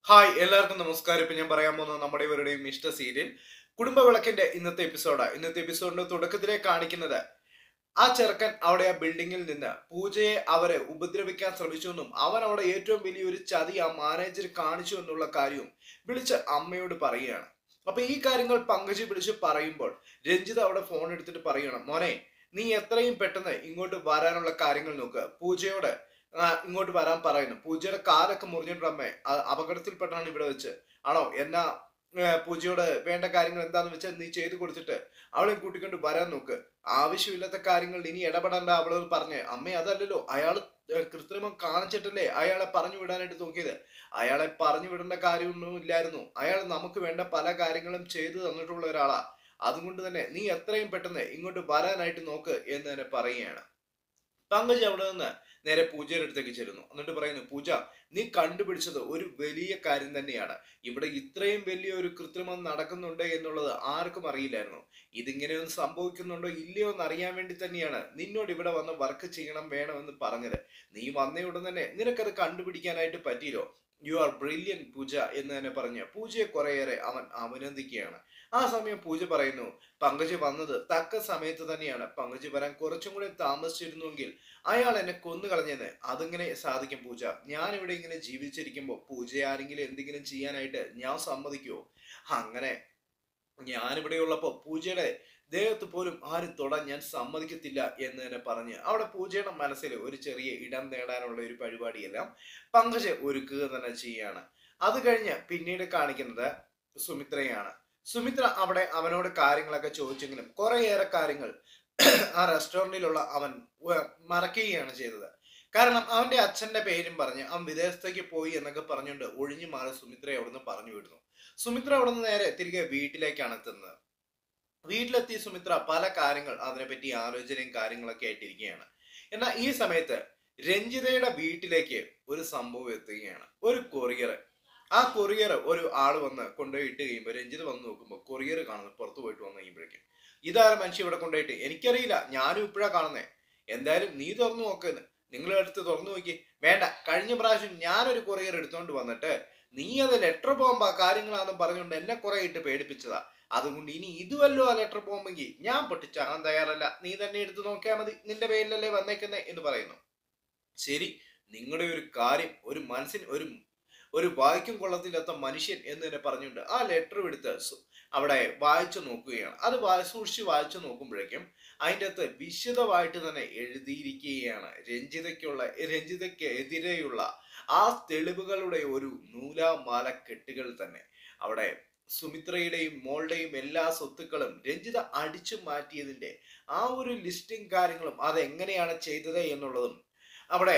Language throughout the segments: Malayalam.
ഹായ് എല്ലാവർക്കും നമസ്കാരം ഇപ്പൊ ഞാൻ പറയാൻ പോകുന്നത് നമ്മുടെ ഇവരുടെയും ഇഷ്ട സീരിയൽ കുടുംബ വിളക്കിന്റെ ഇന്നത്തെ എപ്പിസോഡ് ഇന്നത്തെ എപ്പിസോഡിന്റെ തുടക്കത്തിലെ കാണിക്കുന്നത് ആ ചെറുക്കൻ അവിടെ ആ ബിൽഡിങ്ങിൽ നിന്ന് പൂജയെ അവരെ ഉപദ്രവിക്കാൻ ശ്രമിച്ചു എന്നും അവൻ അവിടെ ഏറ്റവും വലിയൊരു ചതി ആ മാനേജർ കാണിച്ചു എന്നുള്ള കാര്യവും വിളിച്ച് അമ്മയോട് പറയുകയാണ് അപ്പൊ ഈ കാര്യങ്ങൾ പങ്കജ് വിളിച്ച് പറയുമ്പോൾ രഞ്ജിത അവിടെ ഫോൺ എടുത്തിട്ട് പറയണം മോനെ നീ എത്രയും പെട്ടെന്ന് ഇങ്ങോട്ട് വരാനുള്ള കാര്യങ്ങൾ നോക്ക് പൂജയോട് ആ, ഇങ്ങോട്ട് വരാൻ പറയുന്നു പൂജയുടെ കാലൊക്കെ മുറിഞ്ഞിട്ടുണ്ട് അമ്മേ അ- അപകടത്തിൽപ്പെട്ടാണ് ഇവിടെ വെച്ച് ആണോ എന്നാ ഏ, പൂജയോട് വേണ്ട കാര്യങ്ങൾ എന്താന്ന് വെച്ചാൽ നീ ചെയ്തു കൊടുത്തിട്ട് അവളെ കൂട്ടിക്കൊണ്ട് വരാൻ നോക്ക് ആവശ്യമില്ലാത്ത കാര്യങ്ങൾ ഇനി ഇടപെടേണ്ട അവളോട് പറഞ്ഞ് അമ്മേ അതല്ലല്ലോ അയാൾ കൃത്രിമം കാണിച്ചിട്ടല്ലേ അയാളെ പറഞ്ഞു വിടാനായിട്ട് നോക്കിയത് അയാളെ പറഞ്ഞു വിടേണ്ട കാര്യമൊന്നും ഇല്ലായിരുന്നു അയാൾ നമുക്ക് വേണ്ട പല കാര്യങ്ങളും ചെയ്തു തന്നിട്ടുള്ള ഒരാളാ അതുകൊണ്ട് തന്നെ നീ എത്രയും പെട്ടെന്ന് ഇങ്ങോട്ട് വരാനായിട്ട് നോക്ക് എന്ന് തന്നെ പറയുകയാണ് പങ്കജ് അവിടെ നിന്ന് നേരെ പൂജയുടെ അടുത്തേക്ക് ചെല്ലുന്നു എന്നിട്ട് പറയുന്നു പൂജ നീ കണ്ടുപിടിച്ചത് ഒരു വലിയ കാര്യം തന്നെയാണ് ഇവിടെ ഇത്രയും വലിയ ഒരു കൃത്രിമം നടക്കുന്നുണ്ട് എന്നുള്ളത് ആർക്കും അറിയില്ലായിരുന്നു ഇതിങ്ങനെയൊന്നും സംഭവിക്കുന്നുണ്ടോ ഇല്ലയോ എന്ന് അറിയാൻ വേണ്ടി തന്നെയാണ് നിന്നോട് ഇവിടെ വന്ന് വർക്ക് ചെയ്യണം വേണമെന്ന് പറഞ്ഞത് നീ വന്ന ഉടൻ തന്നെ നിനക്കത് കണ്ടുപിടിക്കാനായിട്ട് പറ്റിയല്ലോ യു ആർ ബ്രില്യൻ പൂജ എന്ന് തന്നെ പറഞ്ഞ് പൂജയെ കുറേയേറെ അവൻ അഭിനന്ദിക്കുകയാണ് ആ സമയം പൂജ പറയുന്നു പങ്കജ് വന്നത് തക്ക സമയത്ത് തന്നെയാണ് പങ്കജ് വരാൻ കുറച്ചും കൂടി താമസിച്ചിരുന്നുവെങ്കിൽ അയാൾ എന്നെ കൊന്നു കളഞ്ഞെന്ന് അതിങ്ങനെ സാധിക്കും പൂജ ഞാൻ ഇവിടെ ഇങ്ങനെ ജീവിച്ചിരിക്കുമ്പോൾ പൂജ ആരെങ്കിലും എന്തെങ്കിലും ചെയ്യാനായിട്ട് ഞാൻ സമ്മതിക്കുമോ അങ്ങനെ ഞാനിവിടെ ഉള്ളപ്പോൾ പൂജയുടെ ദേഹത്ത് പോലും ആരും തൊടാൻ ഞാൻ സമ്മതിക്കത്തില്ല എന്ന് തന്നെ പറഞ്ഞ് അവിടെ പൂജയുടെ മനസ്സിൽ ഒരു ചെറിയ ഇടം നേടാനുള്ള ഒരു പരിപാടിയെല്ലാം പങ്കജ് ഒരുക്കുക തന്നെ ചെയ്യാണ് അത് കഴിഞ്ഞ് പിന്നീട് കാണിക്കുന്നത് സുമിത്രയാണ് സുമിത്ര അവിടെ അവനോട് കാര്യങ്ങളൊക്കെ ചോദിച്ചെങ്കിലും കുറേയേറെ കാര്യങ്ങൾ ആ റെസ്റ്റോറൻറ്റിലുള്ള അവൻ വ- മറക്കുകയാണ് ചെയ്തത് കാരണം അവന്റെ അച്ഛന്റെ പേരും പറഞ്ഞ് അവൻ വിദേശത്തേക്ക് പോയി എന്നൊക്കെ പറഞ്ഞുകൊണ്ട് ഒഴിഞ്ഞു മാറി സുമിത്രയെ അവിടുന്ന് പറഞ്ഞു വിടുന്നു സുമിത്ര അവിടുന്ന് നേരെ തിരികെ വീട്ടിലേക്കാണ് എത്തുന്നത് വീട്ടിലെത്തിയ സുമിത്ര പല കാര്യങ്ങൾ അതിനെപ്പറ്റി ആലോചനയും കാര്യങ്ങളൊക്കെ ആയിട്ടിരിക്കുകയാണ് എന്നാൽ ഈ സമയത്ത് രഞ്ജിതയുടെ വീട്ടിലേക്ക് ഒരു സംഭവം എത്തുകയാണ് ഒരു കൊറിയർ ആ കൊറിയർ ഒരു ആള് വന്ന് കൊണ്ടുപോയി ഇട്ട് കഴിയുമ്പോൾ രഞ്ജിത വന്ന് നോക്കുമ്പോൾ കൊറിയർ കാണുന്നു പുറത്തു പോയിട്ട് വന്ന് കഴിയുമ്പോഴേക്കും ഇതാര മനുഷ്യ ഇവിടെ കൊണ്ടുപോയിട്ട് എനിക്കറിയില്ല ഞാനും ഇപ്പോഴാ കാണുന്നേ എന്തായാലും നീ തുറന്നു നോക്കുന്നു നിങ്ങൾ എടുത്ത് തുറന്നു നോക്കി വേണ്ട കഴിഞ്ഞ പ്രാവശ്യം ഞാനൊരു കൊറിയർ എടുത്തോണ്ട് വന്നിട്ട് നീ അത് ലെറ്റർ ബോംബാ കാര്യങ്ങളാണെന്ന് പറഞ്ഞുകൊണ്ട് എന്നെ കുറെ ഇട്ട് പേടിപ്പിച്ചതാ അതുകൊണ്ട് ഇനി ഇതുവല്ലോ ആ ലെറ്റർ ബോംബെങ്കിൽ ഞാൻ പൊട്ടിച്ചാകാൻ തയ്യാറല്ല നീ തന്നെ എടുത്ത് നോക്കിയാൽ മതി നിന്റെ പേരിലല്ലേ വന്നേക്കുന്നേ എന്ന് പറയുന്നു ശരി നിങ്ങളുടെ ഒരു കാര്യം ഒരു മനസ്സിന് ഒരു ഒരു വായിക്കും കൊള്ളത്തില്ലാത്ത മനുഷ്യൻ എന്ന് തന്നെ പറഞ്ഞുകൊണ്ട് ആ ലെറ്റർ എടുത്ത് സു- അവിടെ വായിച്ചു നോക്കുകയാണ് അത് വാ- സൂക്ഷിച്ച് വായിച്ചു നോക്കുമ്പോഴേക്കും അതിൻ്റെ അകത്ത് വിശദമായിട്ട് തന്നെ എഴുതിയിരിക്കുകയാണ് രഞ്ജിതയ്ക്കുള്ള രഞ്ജിതയ്ക്ക് എതിരെയുള്ള ആ തെളിവുകളുടെ ഒരു നൂലാമാല കെട്ടുകൾ തന്നെ അവിടെ സുമിത്രയുടെയും മോളുടെയും എല്ലാ സ്വത്തുക്കളും രഞ്ജിത അടിച്ചു മാറ്റിയതിന്റെ ആ ഒരു ലിസ്റ്റിംഗ് കാര്യങ്ങളും അതെങ്ങനെയാണ് ചെയ്തത് എന്നുള്ളതും അവിടെ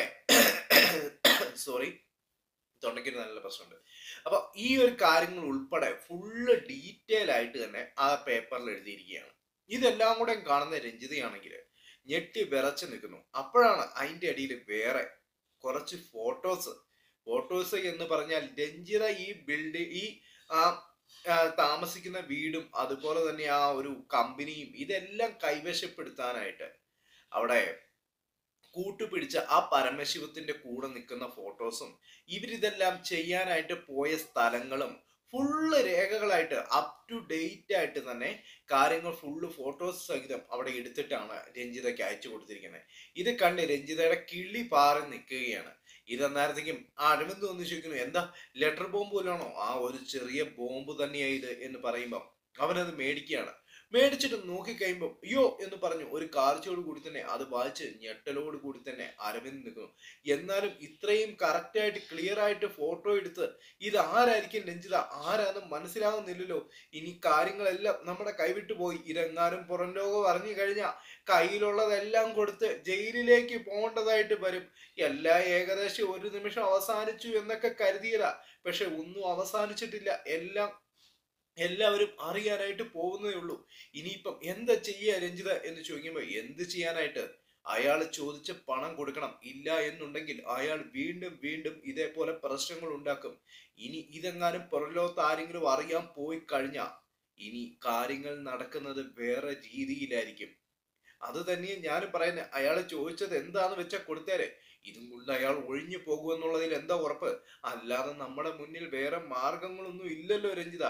സോറി തൊണ്ടയ്ക്ക് നല്ല പ്രശ്നമുണ്ട് അപ്പൊ ഈ ഒരു കാര്യങ്ങൾ ഉൾപ്പെടെ ഫുള്ള് ഡീറ്റെയിൽ ആയിട്ട് തന്നെ ആ പേപ്പറിൽ എഴുതിയിരിക്കുകയാണ് ഇതെല്ലാം കൂടെ കാണുന്ന രഞ്ജിതയാണെങ്കിൽ ഞെട്ടി വിറച്ചു നിൽക്കുന്നു അപ്പോഴാണ് അതിന്റെ അടിയിൽ വേറെ കുറച്ച് ഫോട്ടോസ് ഫോട്ടോസ് എന്ന് പറഞ്ഞാൽ രഞ്ജിത ഈ ബിൽഡ് ഈ ആ ആ, താമസിക്കുന്ന വീടും അതുപോലെ തന്നെ ആ ഒരു കമ്പനിയും ഇതെല്ലാം കൈവശപ്പെടുത്താനായിട്ട് അവിടെ കൂട്ടുപിടിച്ച ആ പരമശിവത്തിന്റെ കൂടെ നിൽക്കുന്ന ഫോട്ടോസും ഇവരിതെല്ലാം ചെയ്യാനായിട്ട് പോയ സ്ഥലങ്ങളും ഫുള്ള് രേഖകളായിട്ട് അപ് ടു ഡേറ്റ് ആയിട്ട് തന്നെ കാര്യങ്ങൾ ഫുള്ള് ഫോട്ടോസ് സഹിതം അവിടെ എടുത്തിട്ടാണ് രഞ്ജിതയ്ക്ക് അയച്ചു കൊടുത്തിരിക്കുന്നത് ഇത് കണ്ട് രഞ്ജിതയുടെ കിളി പാറി നിൽക്കുകയാണ് ഇതെന്നേരത്തേക്കും ആ അരവിന്ദ് ഒന്ന് ചോദിക്കുന്നു എന്താ ലെറ്റർ ബോംബ് പോലാണോ ആ ഒരു ചെറിയ ബോംബ് തന്നെയാ ഇത് എന്ന് പറയുമ്പോൾ അവനത് മേടിക്കുകയാണ് മേടിച്ചിട്ട് നോക്കിക്കഴിയുമ്പോൾ അയ്യോ എന്ന് പറഞ്ഞു ഒരു കാർച്ചയോട് കൂടി തന്നെ അത് വായിച്ച് ഞെട്ടലോട് കൂടി തന്നെ അരവിന്ദ് നിൽക്കുന്നു എന്നാലും ഇത്രയും കറക്റ്റ് ആയിട്ട് ക്ലിയർ ആയിട്ട് ഫോട്ടോ എടുത്ത് ഇത് ആരായിരിക്കും രഞ്ജിത ആരാന്ന് മനസ്സിലാവുന്നില്ലല്ലോ ഇനി കാര്യങ്ങളെല്ലാം നമ്മുടെ കൈവിട്ടു പോയി ഇതെങ്ങാനും പുറം ലോകം അറിഞ്ഞു കഴിഞ്ഞാൽ കയ്യിലുള്ളതെല്ലാം കൊടുത്ത് ജയിലിലേക്ക് പോകേണ്ടതായിട്ട് വരും എല്ലാം ഏകദേശം ഒരു നിമിഷം അവസാനിച്ചു എന്നൊക്കെ കരുതിയതാ പക്ഷെ ഒന്നും അവസാനിച്ചിട്ടില്ല എല്ലാം എല്ലാവരും അറിയാനായിട്ട് പോകുന്നതേ ഉള്ളൂ ഇനിയിപ്പം എന്താ ചെയ്യുക രഞ്ജിത എന്ന് ചോദിക്കുമ്പോൾ എന്ത് ചെയ്യാനായിട്ട് അയാൾ ചോദിച്ച പണം കൊടുക്കണം ഇല്ല എന്നുണ്ടെങ്കിൽ അയാൾ വീണ്ടും വീണ്ടും ഇതേപോലെ പ്രശ്നങ്ങൾ ഉണ്ടാക്കും ഇനി ഇതെങ്ങാനും പുറലോകത്ത് ആരെങ്കിലും അറിയാൻ പോയി കഴിഞ്ഞാൽ ഇനി കാര്യങ്ങൾ നടക്കുന്നത് വേറെ രീതിയിലായിരിക്കും അത് തന്നെ ഞാനും പറയുന്നത് അയാൾ ചോദിച്ചത് എന്താന്ന് വെച്ചാൽ കൊടുത്തേരെ ഇതും കൊണ്ട് അയാൾ ഒഴിഞ്ഞു പോകുമെന്നുള്ളതിൽ എന്താ ഉറപ്പ് അല്ലാതെ നമ്മുടെ മുന്നിൽ വേറെ മാർഗങ്ങളൊന്നും ഇല്ലല്ലോ രഞ്ജിത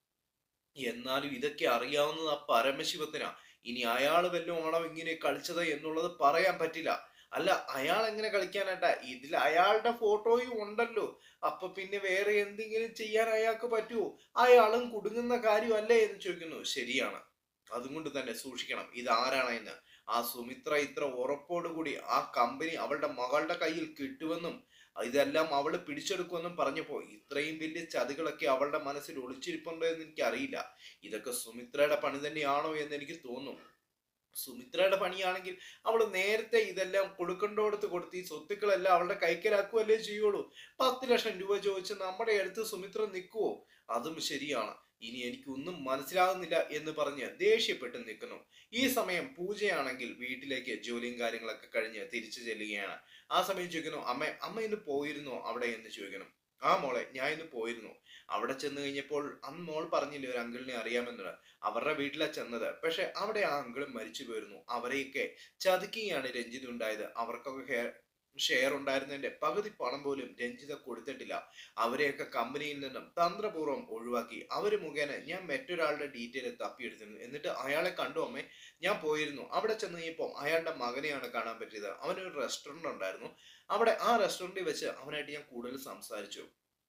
എന്നാലും ഇതൊക്കെ അറിയാവുന്നത് ആ പരമശിവത്തിനാ ഇനി അയാൾ വല്ലതും ആണോ ഇങ്ങനെ കളിച്ചത് എന്നുള്ളത് പറയാൻ പറ്റില്ല അല്ല അയാൾ എങ്ങനെ കളിക്കാനായിട്ടാ ഇതിൽ അയാളുടെ ഫോട്ടോയും ഉണ്ടല്ലോ അപ്പൊ പിന്നെ വേറെ എന്തെങ്കിലും ചെയ്യാൻ അയാൾക്ക് പറ്റുമോ അയാളും കുടുങ്ങുന്ന കാര്യമല്ലേ എന്ന് ചോദിക്കുന്നു ശരിയാണ് അതുകൊണ്ട് തന്നെ സൂക്ഷിക്കണം ഇത് ആരാണെന്ന് ആ സുമിത്ര ഇത്ര ഉറപ്പോടുകൂടി ആ കമ്പനി അവളുടെ മകളുടെ കയ്യിൽ കിട്ടുമെന്നും ഇതെല്ലാം അവള് പിടിച്ചെടുക്കുമെന്നും പറഞ്ഞപ്പോ ഇത്രയും വലിയ ചതികളൊക്കെ അവളുടെ മനസ്സിൽ ഒളിച്ചിരിപ്പുണ്ടോ എന്ന് എനിക്ക് അറിയില്ല ഇതൊക്കെ സുമിത്രയുടെ പണി തന്നെയാണോ എന്ന് എനിക്ക് തോന്നുന്നു സുമിത്രയുടെ പണിയാണെങ്കിൽ അവൾ നേരത്തെ ഇതെല്ലാം കൊടുക്കേണ്ടോടത്ത് കൊടുത്ത് ഈ സ്വത്തുക്കളെല്ലാം അവളുടെ കൈക്കലാക്കുകയല്ലേ ചെയ്യുള്ളൂ പത്ത് ലക്ഷം രൂപ ചോദിച്ച് നമ്മുടെ അടുത്ത് സുമിത്ര നിൽക്കുവോ അതും ശരിയാണ് ഇനി എനിക്കൊന്നും മനസ്സിലാകുന്നില്ല എന്ന് പറഞ്ഞ് ദേഷ്യപ്പെട്ട് നിൽക്കുന്നു ഈ സമയം പൂജയാണെങ്കിൽ വീട്ടിലേക്ക് ജോലിയും കാര്യങ്ങളൊക്കെ കഴിഞ്ഞ് തിരിച്ചു ചെല്ലുകയാണ് ആ സമയം ചോദിക്കുന്നു അമ്മ അമ്മ ഇന്ന് പോയിരുന്നോ അവിടെ എന്ന് ചോദിക്കണം ആ മോളെ ഞാൻ ഇന്ന് പോയിരുന്നു അവിടെ ചെന്ന് കഴിഞ്ഞപ്പോൾ അന്ന് മോൾ പറഞ്ഞില്ലേ ഒരു അങ്കിളിനെ അറിയാമെന്നത് അവരുടെ വീട്ടിലാ ചെന്നത് പക്ഷെ അവിടെ ആ അങ്കിളും മരിച്ചു പോയിരുന്നു അവരെയൊക്കെ ചതുക്കുകയാണ് രഞ്ജിത് ഉണ്ടായത് അവർക്കൊക്കെ ഹെയർ ഷെയർ ഉണ്ടായിരുന്നതിന്റെ പകുതി പണം പോലും രഞ്ജിത കൊടുത്തിട്ടില്ല അവരെയൊക്കെ കമ്പനിയിൽ നിന്നും തന്ത്രപൂർവ്വം ഒഴിവാക്കി അവര് മുഖേന ഞാൻ മറ്റൊരാളുടെ ഡീറ്റെയിൽ തപ്പിയെടുത്തിരുന്നു എന്നിട്ട് അയാളെ കണ്ടു അമ്മേ ഞാൻ പോയിരുന്നു അവിടെ ചെന്ന് കഴിഞ്ഞപ്പോൾ അയാളുടെ മകനെയാണ് കാണാൻ പറ്റിയത് അവനൊരു റെസ്റ്റോറന്റ് ഉണ്ടായിരുന്നു അവിടെ ആ റെസ്റ്റോറന്റിൽ വെച്ച് അവനായിട്ട് ഞാൻ കൂടുതൽ സംസാരിച്ചു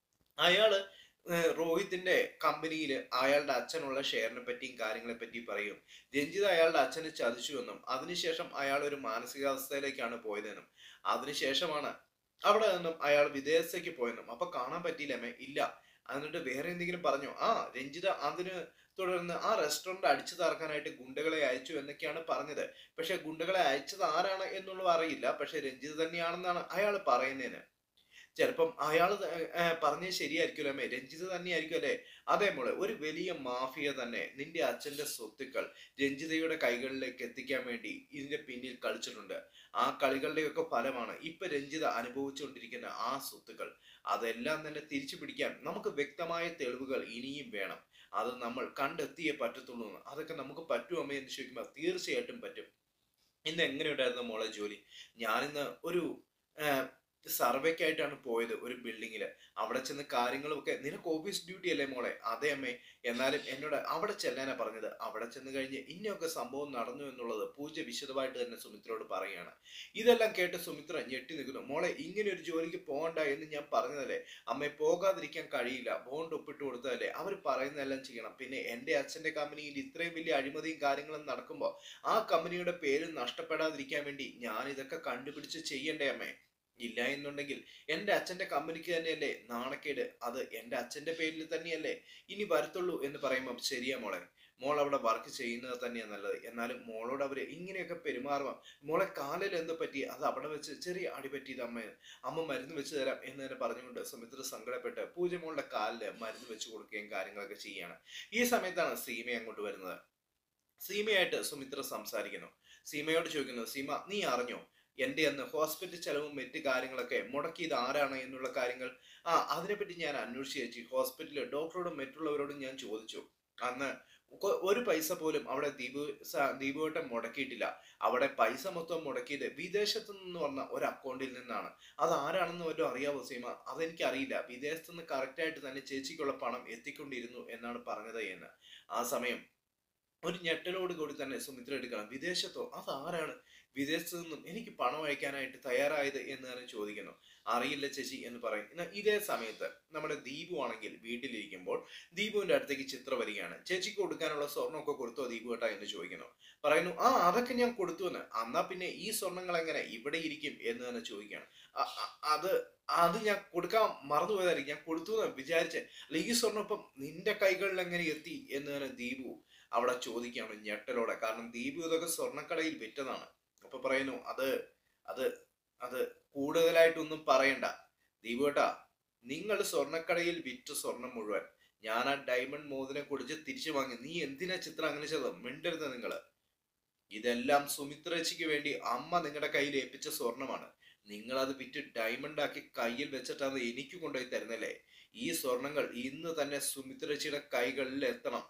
അയാള് ഏഹ് റോഹിത്തിന്റെ കമ്പനിയിൽ അയാളുടെ അച്ഛനുള്ള ഷെയറിനെ പറ്റിയും കാര്യങ്ങളെ പറ്റിയും പറയും രഞ്ജിത അയാളുടെ അച്ഛനെ ചതിച്ചു എന്നും അതിനുശേഷം അയാൾ ഒരു മാനസികാവസ്ഥയിലേക്കാണ് പോയതെന്നും അതിനുശേഷമാണ് അവിടെ നിന്നും അയാൾ വിദേശത്തേക്ക് പോയെന്നും അപ്പൊ കാണാൻ പറ്റിയില്ലമ്മേ ഇല്ല എന്നിട്ട് വേറെ എന്തെങ്കിലും പറഞ്ഞു ആ രഞ്ജിത അതിന് തുടർന്ന് ആ റെസ്റ്റോറന്റ് അടിച്ചു തറക്കാനായിട്ട് ഗുണ്ടകളെ അയച്ചു എന്നൊക്കെയാണ് പറഞ്ഞത് പക്ഷെ ഗുണ്ടകളെ അയച്ചത് ആരാണ് എന്നുള്ളത് അറിയില്ല പക്ഷെ രഞ്ജിത തന്നെയാണെന്നാണ് അയാൾ പറയുന്നതിന് ചിലപ്പം അയാൾ പറഞ്ഞത് ശരിയായിരിക്കുമല്ലോ അമ്മേ രഞ്ജിത് തന്നെയായിരിക്കും അല്ലേ അതേ മോളെ ഒരു വലിയ മാഫിയ തന്നെ നിന്റെ അച്ഛന്റെ സ്വത്തുക്കൾ രഞ്ജിതയുടെ കൈകളിലേക്ക് എത്തിക്കാൻ വേണ്ടി ഇതിന്റെ പിന്നിൽ കളിച്ചിട്ടുണ്ട് ആ കളികളുടെയൊക്കെ ഫലമാണ് ഇപ്പൊ രഞ്ജിത അനുഭവിച്ചുകൊണ്ടിരിക്കുന്ന ആ സ്വത്തുക്കൾ അതെല്ലാം തന്നെ തിരിച്ചു പിടിക്കാൻ നമുക്ക് വ്യക്തമായ തെളിവുകൾ ഇനിയും വേണം അത് നമ്മൾ കണ്ടെത്തിയേ പറ്റത്തുള്ളൂ എന്ന് അതൊക്കെ നമുക്ക് പറ്റുമോ അമ്മേ എന്ന് ചോദിക്കുമ്പോൾ തീർച്ചയായിട്ടും പറ്റും ഇന്ന് എങ്ങനെയുണ്ടായിരുന്നു മോളെ ജോലി ഞാനിന്ന് ഒരു സർവേക്കായിട്ടാണ് പോയത് ഒരു ബിൽഡിങ്ങിൽ അവിടെ ചെന്ന് കാര്യങ്ങളൊക്കെ നിനക്ക് ഓഫീസ് ഡ്യൂട്ടി അല്ലേ മോളെ അതെ അമ്മേ എന്നാലും എന്നോട് അവിടെ ചെല്ലാനാ പറഞ്ഞത് അവിടെ ചെന്ന് കഴിഞ്ഞ് ഇന്നൊക്കെ സംഭവം നടന്നു എന്നുള്ളത് പൂജ വിശദമായിട്ട് തന്നെ സുമിത്രയോട് പറയുകയാണ് ഇതെല്ലാം കേട്ട് സുമിത്ര ഞെട്ടി നിൽക്കുന്നു മോളെ ഇങ്ങനെ ഒരു ജോലിക്ക് പോകണ്ട എന്ന് ഞാൻ പറഞ്ഞതല്ലേ അമ്മയെ പോകാതിരിക്കാൻ കഴിയില്ല ബോണ്ട് ഒപ്പിട്ട് കൊടുത്തതല്ലേ അവർ പറയുന്നതെല്ലാം ചെയ്യണം പിന്നെ എൻ്റെ അച്ഛൻ്റെ കമ്പനിയിൽ ഇത്രയും വലിയ അഴിമതിയും കാര്യങ്ങളും നടക്കുമ്പോൾ ആ കമ്പനിയുടെ പേര് നഷ്ടപ്പെടാതിരിക്കാൻ വേണ്ടി ഞാൻ ഇതൊക്കെ കണ്ടുപിടിച്ച് ചെയ്യണ്ടേ അമ്മേ ഇല്ല എന്നുണ്ടെങ്കിൽ എൻ്റെ അച്ഛൻ്റെ കമ്പനിക്ക് തന്നെയല്ലേ നാണക്കേട് അത് എൻ്റെ അച്ഛൻ്റെ പേരിൽ തന്നെയല്ലേ ഇനി വരത്തുള്ളൂ എന്ന് പറയുമ്പം ശരിയാ മോളെ മോൾ അവിടെ വർക്ക് ചെയ്യുന്നത് തന്നെയാണ് നല്ലത് എന്നാലും മോളോട് അവര് ഇങ്ങനെയൊക്കെ പെരുമാറുക മോളെ കാലിൽ എന്ത് പറ്റി അത് അവിടെ വെച്ച് ചെറിയ അടി പറ്റിയത് അമ്മ അമ്മ മരുന്ന് വെച്ച് തരാം എന്ന് തന്നെ പറഞ്ഞുകൊണ്ട് സുമിത്ര സങ്കടപ്പെട്ട് പൂജ മോളുടെ കാലില് മരുന്ന് വെച്ച് കൊടുക്കുകയും കാര്യങ്ങളൊക്കെ ചെയ്യാണ് ഈ സമയത്താണ് സീമ അങ്ങോട്ട് വരുന്നത് സീമയായിട്ട് സുമിത്ര സംസാരിക്കുന്നു സീമയോട് ചോദിക്കുന്നു സീമ നീ അറിഞ്ഞോ എന്റെ അന്ന് ഹോസ്പിറ്റൽ ചെലവും മറ്റ് കാര്യങ്ങളൊക്കെ മുടക്കിയത് ആരാണ് എന്നുള്ള കാര്യങ്ങൾ ആ അതിനെപ്പറ്റി ഞാൻ അന്വേഷിച്ച് ചേച്ചി ഹോസ്പിറ്റലിൽ ഡോക്ടറോടും മറ്റുള്ളവരോടും ഞാൻ ചോദിച്ചു അന്ന് കൊ- ഒരു പൈസ പോലും അവിടെ ദീപു സ- ദീപുവേട്ടൻ മുടക്കിയിട്ടില്ല അവിടെ പൈസ മൊത്തം മുടക്കിയത് വിദേശത്തു നിന്ന് വന്ന ഒരു അക്കൗണ്ടിൽ നിന്നാണ് അത് ആരാണെന്ന് വല്ലതും അറിയാവോ സീമ അതെനിക്ക് അറിയില്ല വിദേശത്തു നിന്ന് കറക്റ്റ് ആയിട്ട് തന്നെ ചേച്ചിക്കുള്ള പണം എത്തിക്കൊണ്ടിരുന്നു എന്നാണ് പറഞ്ഞത് എന്ന് ആ സമയം ഒരു ഞെട്ടലോട് കൂടി തന്നെ സുമിത്ര എടുക്കണം വിദേശത്തോ അതാരാണ് വിദേശത്തു നിന്നും എനിക്ക് പണം അയക്കാനായിട്ട് തയ്യാറായത് എന്ന് തന്നെ ചോദിക്കുന്നു അറിയില്ല ചേച്ചി എന്ന് പറയും എന്നാൽ ഇതേ സമയത്ത് നമ്മുടെ ദീപു ആണെങ്കിൽ വീട്ടിലിരിക്കുമ്പോൾ ദീപുവിന്റെ അടുത്തേക്ക് ചിത്ര വരികയാണ് ചേച്ചിക്ക് കൊടുക്കാനുള്ള സ്വർണ്ണമൊക്കെ കൊടുത്തോ ദീപു ഏട്ടാ എന്ന് ചോദിക്കുന്നു പറയുന്നു ആ അതൊക്കെ ഞാൻ കൊടുത്തു എന്ന് എന്നാ പിന്നെ ഈ സ്വർണ്ണങ്ങൾ എങ്ങനെ ഇവിടെ ഇരിക്കും എന്ന് തന്നെ ചോദിക്കുകയാണ് "അ- അ- അത് അത് ഞാൻ കൊടുക്കാൻ മറന്നുപോയതായിരിക്കും ഞാൻ കൊടുത്തു എന്ന് വിചാരിച്ചേ അല്ല ഈ സ്വർണ്ണം ഇപ്പം നിന്റെ കൈകളിൽ എങ്ങനെ എത്തി എന്ന് തന്നെ ദീപു അവിടെ ചോദിക്കുകയാണ് ഞെട്ടലോടെ കാരണം ദീപു ഇതൊക്കെ സ്വർണ്ണക്കടയിൽ വിറ്റതാണ് അപ്പൊ പറയുന്നു അത് അത് അത് കൂടുതലായിട്ടൊന്നും പറയണ്ട ദീപു ഏട്ടാ നിങ്ങൾ സ്വർണ്ണക്കടയിൽ വിറ്റ സ്വർണം മുഴുവൻ ഞാൻ ആ ഡയമണ്ട് മോതിരം കുടിച്ച് തിരിച്ചു വാങ്ങി നീ എന്തിനാ ചിത്രം അങ്ങനെ ചെയ്തത് മിണ്ടരുത് നിങ്ങള് ഇതെല്ലാം സുമിത്രേച്ചിക്ക് വേണ്ടി അമ്മ നിങ്ങളുടെ കയ്യിൽ ഏൽപ്പിച്ച സ്വർണമാണ് നിങ്ങൾ അത് വിറ്റ് ഡയമണ്ട് ആക്കി കയ്യിൽ വെച്ചിട്ടാണ് എനിക്ക് കൊണ്ടുപോയി തരുന്നല്ലേ ഈ സ്വർണങ്ങൾ ഇന്ന് തന്നെ സുമിത്രേച്ചിയുടെ കൈകളിൽ എത്തണം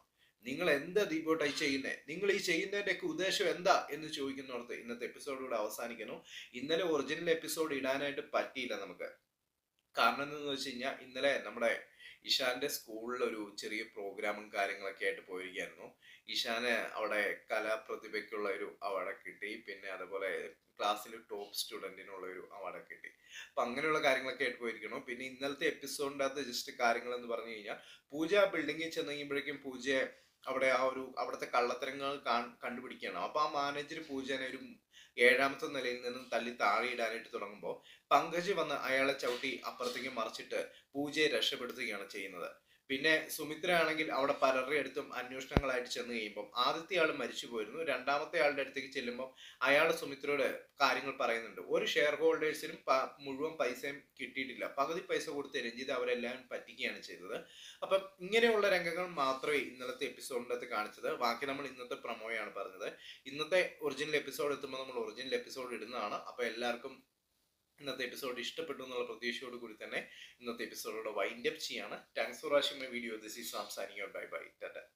നിങ്ങൾ എന്താ ദീപോട്ടായി ചെയ്യുന്നത് നിങ്ങൾ ഈ ചെയ്യുന്നതിന്റെ ഒക്കെ ഉദ്ദേശം എന്താ എന്ന് ചോദിക്കുന്നിടത്ത് ഇന്നത്തെ എപ്പിസോഡിലൂടെ അവസാനിക്കുന്നു ഇന്നലെ ഒറിജിനൽ എപ്പിസോഡ് ഇടാനായിട്ട് പറ്റിയില്ല നമുക്ക് കാരണം എന്തെന്ന് വെച്ച് കഴിഞ്ഞാൽ ഇന്നലെ നമ്മുടെ ഇഷാന്റെ സ്കൂളിൽ ഒരു ചെറിയ പ്രോഗ്രാമും കാര്യങ്ങളൊക്കെ ആയിട്ട് പോയിരിക്കായിരുന്നു ഇഷാന് അവിടെ കലാപ്രതിഭയ്ക്കുള്ള ഒരു അവാർഡ് കിട്ടി പിന്നെ അതുപോലെ ക്ലാസ്സിൽ ടോപ്പ് സ്റ്റുഡന്റിനുള്ള ഒരു അവാർഡ് കിട്ടി അപ്പൊ അങ്ങനെയുള്ള കാര്യങ്ങളൊക്കെ ആയിട്ട് പോയിരിക്കണം പിന്നെ ഇന്നലത്തെ എപ്പിസോഡിന്റെ അകത്ത് ജസ്റ്റ് കാര്യങ്ങൾ എന്ന് പറഞ്ഞു കഴിഞ്ഞാൽ പൂജ ബിൽഡിങ്ങിൽ ചെന്ന് കഴിയുമ്പോഴേക്കും പൂജയെ അവിടെ ആ ഒരു അവിടുത്തെ കള്ളത്തരങ്ങൾ കാൺ- കണ്ടുപിടിക്കുകയാണ് അപ്പൊ ആ മാനേജർ പൂജനെ ഒരു ഏഴാമത്തെ നിലയിൽ നിന്നും തള്ളി താഴെ ഇടാനായിട്ട് തുടങ്ങുമ്പോൾ പങ്കജ് വന്ന് അയാളെ ചവിട്ടി അപ്പുറത്തേക്ക് മറിച്ചിട്ട് പൂജയെ രക്ഷപ്പെടുത്തുകയാണ് ചെയ്യുന്നത് പിന്നെ സുമിത്ര ആണെങ്കിൽ അവിടെ പലരുടെ അടുത്തും അന്വേഷണങ്ങളായിട്ട് ചെന്ന് കഴിയുമ്പോൾ ആദ്യത്തെ ആൾ മരിച്ചു പോയിരുന്നു രണ്ടാമത്തെ ആളുടെ അടുത്തേക്ക് ചെല്ലുമ്പോൾ അയാൾ സുമിത്രയോട് കാര്യങ്ങൾ പറയുന്നുണ്ട് ഒരു ഷെയർ ഹോൾഡേഴ്സിനും പ- മുഴുവൻ പൈസയും കിട്ടിയിട്ടില്ല പകുതി പൈസ കൊടുത്ത് രഞ്ജിത്ത് അവരെല്ലാം പറ്റിക്കുകയാണ് ചെയ്തത് അപ്പം ഇങ്ങനെയുള്ള രംഗങ്ങൾ മാത്രമേ ഇന്നലത്തെ എപ്പിസോഡിൻ്റെ അകത്ത് കാണിച്ചത് ബാക്കി നമ്മൾ ഇന്നത്തെ പ്രൊമോയാണ് പറഞ്ഞത് ഇന്നത്തെ ഒറിജിനൽ എപ്പിസോഡ് എത്തുമ്പോൾ നമ്മൾ ഒറിജിനൽ എപ്പിസോഡ് ഇടുന്നതാണ് അപ്പോൾ എല്ലാവർക്കും ഇന്നത്തെ എപ്പിസോഡ് ഇഷ്ടപ്പെട്ടു എന്നുള്ള പ്രതീക്ഷയോട് കൂടി തന്നെ ഇന്നത്തെ എപ്പിസോഡോട് വൈൻഡ് അപ്പ് ചെയ്യാണ് thanks for watching my video this is Sam Sanio bye bye Tata